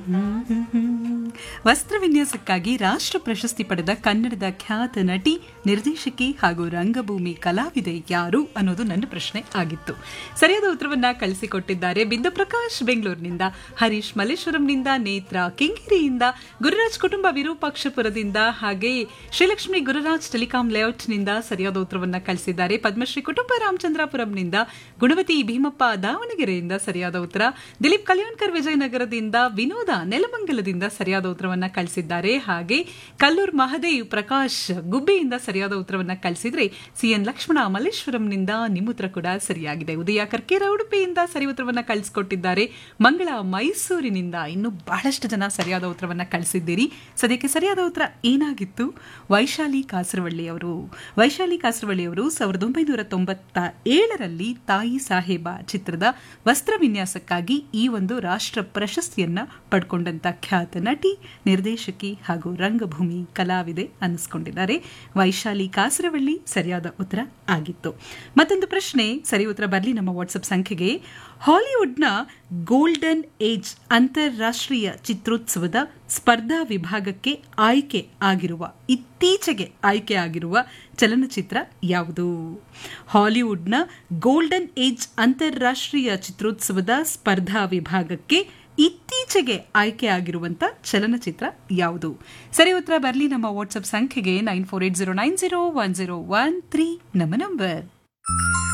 ವಸ್ತ್ರ ವಿನ್ಯಾಸಕ್ಕಾಗಿ ರಾಷ್ಟ್ರ ಪ್ರಶಸ್ತಿ ಪಡೆದ ಕನ್ನಡದ ಖ್ಯಾತ ನಟಿ ನಿರ್ದೇಶಕಿ ಹಾಗೂ ರಂಗಭೂಮಿ ಕಲಾವಿದೆ ಯಾರು ಅನ್ನೋದು ನನ್ನ ಪ್ರಶ್ನೆ ಆಗಿತ್ತು ಸರಿಯಾದ ಉತ್ತರವನ್ನ ಕಳಿಸಿಕೊಟ್ಟಿದ್ದಾರೆ ಬಿಂದು ಪ್ರಕಾಶ್ ಬೆಂಗಳೂರಿನಿಂದ ಹರೀಶ್ ಮಲ್ಲೇಶ್ವರಂನಿಂದ ನೇತ್ರ ಕೆಂಗೇರಿಯಿಂದ ಗುರುರಾಜ್ ಕುಟುಂಬ ವಿರೂಪಾಕ್ಷಪುರದಿಂದ ಹಾಗೆ ಶ್ರೀಲಕ್ಷ್ಮಿ ಗುರುರಾಜ್ ಟೆಲಿಕಾಂ ಲೇಔಟ್ನಿಂದ ಸರಿಯಾದ ಉತ್ತರವನ್ನ ಕಳಿಸಿದ್ದಾರೆ ಪದ್ಮಶ್ರೀ ಕುಟುಂಬ ರಾಮಚಂದ್ರಾಪುರಂನಿಂದ ಗುಣವತಿ ಭೀಮಪ್ಪ ದಾವಣಗೆರೆಯಿಂದ ಸರಿಯಾದ ಉತ್ತರ ದಿಲೀಪ್ ಕಲ್ಯಾಣ್ಕರ್ ವಿಜಯನಗರದಿಂದ ವಿನೋದ ನೆಲಮಂಗಲದಿಂದ ಸರಿಯಾದ ಉತ್ತರವನ್ನ ಕಳಿಸಿದ್ದಾರೆ ಹಾಗೆ ಕಲ್ಲೂರ್ ಮಹದೇವ್ ಪ್ರಕಾಶ್ ಗುಬ್ಬಿಯಿಂದ ಸರಿಯಾದ ಉತ್ತರವನ್ನ ಕಳಿಸಿದ್ರೆ ಸಿಎನ್ ಲಕ್ಷ್ಮಣ ಮಲ್ಲೇಶ್ವರಂನಿಂದ ನಿಮ್ಮ ಉತ್ತರ ಕೂಡ ಸರಿಯಾಗಿದೆ ಉದಯ ಕರ್ಕೇರ ಉಡುಪಿಯಿಂದ ಸರಿ ಉತ್ತರವನ್ನ ಕಳಿಸಿಕೊಟ್ಟಿದ್ದಾರೆ ಮಂಗಳ ಮೈಸೂರಿನಿಂದ ಇನ್ನು ಬಹಳಷ್ಟು ಜನ ಸರಿಯಾದ ಉತ್ತರವನ್ನ ಕಳಿಸಿದ್ದೀರಿ ಸದ್ಯಕ್ಕೆ ಸರಿಯಾದ ಉತ್ತರ ಏನಾಗಿತ್ತು ವೈಶಾಲಿ ಕಾಸರವಳ್ಳಿ ಅವರು ವೈಶಾಲಿ ಕಾಸರವಳ್ಳಿ ಅವರು ಸಾವಿರದ ಒಂಬೈನೂರ ತೊಂಬತ್ತ ಏಳರಲ್ಲಿ ತಾಯಿ ಸಾಹೇಬ ಚಿತ್ರದ ವಸ್ತ್ರ ವಿನ್ಯಾಸಕ್ಕಾಗಿ ಈ ಒಂದು ರಾಷ್ಟ್ರ ಪ್ರಶಸ್ತಿಯನ್ನ ಪಡ್ಕೊಂಡಂತ ಖ್ಯಾತ ನಟಿ ನಿರ್ದೇಶಕಿ ಹಾಗೂ ರಂಗಭೂಮಿ ಕಲಾವಿದೆ ಅನ್ನಿಸ್ಕೊಂಡಿದ್ದಾರೆ ವೈಶಾಲಿ ಕಾಸರವಳ್ಳಿ ಸರಿಯಾದ ಉತ್ತರ ಆಗಿತ್ತು ಮತ್ತೊಂದು ಪ್ರಶ್ನೆ ಸರಿ ಉತ್ತರ ಬರಲಿ ನಮ್ಮ ವಾಟ್ಸಪ್ ಸಂಖ್ಯೆಗೆ ಹಾಲಿವುಡ್ನ ಗೋಲ್ಡನ್ ಏಜ್ ಅಂತಾರಾಷ್ಟ್ರೀಯ ಚಿತ್ರೋತ್ಸವದ ಸ್ಪರ್ಧಾ ವಿಭಾಗಕ್ಕೆ ಆಯ್ಕೆ ಆಗಿರುವ ಇತ್ತೀಚೆಗೆ ಆಯ್ಕೆ ಆಗಿರುವ ಚಲನಚಿತ್ರ ಯಾವುದು ಹಾಲಿವುಡ್ನ ಗೋಲ್ಡನ್ ಏಜ್ ಅಂತಾರಾಷ್ಟ್ರೀಯ ಚಿತ್ರೋತ್ಸವದ ಸ್ಪರ್ಧಾ ವಿಭಾಗಕ್ಕೆ ಇತ್ತೀಚೆಗೆ ಆಯ್ಕೆ ಆಗಿರುವಂತ ಚಲನಚಿತ್ರ ಯಾವುದು ಸರಿ ಉತ್ತರ ಬರಲಿ ನಮ್ಮ ವಾಟ್ಸಪ್ ಸಂಖ್ಯೆಗೆ nine four eight zero nine zero one zero one three ನಮ್ಮ ನಂಬರ್